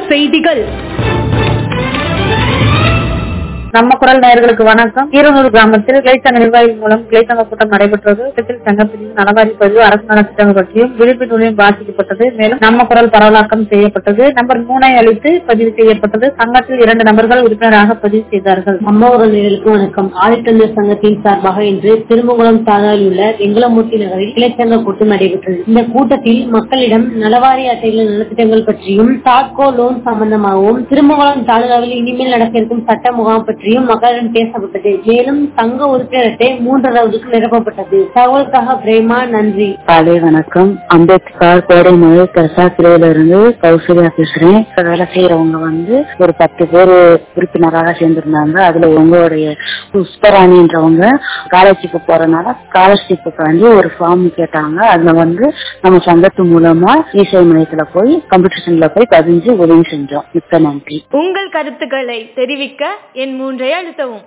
செய்திகள் நம்ம குரல் நேயர்களுக்கு வணக்கம் ஈரனூர் கிராமத்தில் கிளைச்சங்க நிர்வாகிகள் மூலம் கிளைச்சங்க கூட்டம் நடைபெற்றது கூட்டத்தில் சங்கப்பிரிவு நலவாரி பதிவு அரசு நலத்திட்டங்கள் பற்றியும் விழிப்பு நூலையும் வாசிக்கப்பட்டது மேலும் நம்ம குரல் பரவலாக்கம் செய்யப்பட்டது நம்பர் மூனை அளித்து பதிவு செய்யப்பட்டது சங்கத்தில் இரண்டு நபர்கள் உறுப்பினராக பதிவு செய்தார்கள் அம்மா ஒரு நேயர்களுக்கு வணக்கம் ஆதித்தமிழர் சங்கத்தின் சார்பாக இன்று திருமங்குளம் சாலையில் உள்ள வெங்கலமூர்த்தி நகரில் கிளைச்சங்க கூட்டம் நடைபெற்றது இந்த கூட்டத்தில் மக்களிடம் நலவாரி அட்டைகள் நலத்திட்டங்கள் பற்றியும் தாட்கோ லோன் சம்பந்தமாகவும் திருமங்குளம் தாலுகாவில் இனிமேல் நடக்க இருக்கும் சட்ட முகாம் பற்றியும் மக்களிடம் பேசப்பட்டது மேலும் சங்க உறுப்பினர் அட்டை மூன்றாவதுக்கு நிரப்பப்பட்டது தகவலுக்காக பிரேமா நன்றி காலை வணக்கம் அம்பேத்கர் கோடைமொழி கசாக்கிரையில இருந்து கௌசல்யா பேசுறேன் இப்ப வேலை செய்யறவங்க வந்து ஒரு பத்து பேர் உறுப்பினராக சேர்ந்திருந்தாங்க அதுல உங்களுடைய புஷ்பராணின்றவங்க ஸ்காலர்ஷிப் போறதுனால ஸ்காலர்ஷிப்புக்கு வந்து ஒரு ஃபார்ம் கேட்டாங்க அதுல வந்து நம்ம சங்கத்து மூலமா இசை மையத்துல போய் கம்ப்யூட்டர் சென்டர்ல போய் பதிஞ்சு உதவி செஞ்சோம் மிக்க நன்றி உங்கள் கருத்துக்களை தெரிவிக்க என் மூன்றை அழுத்தவும்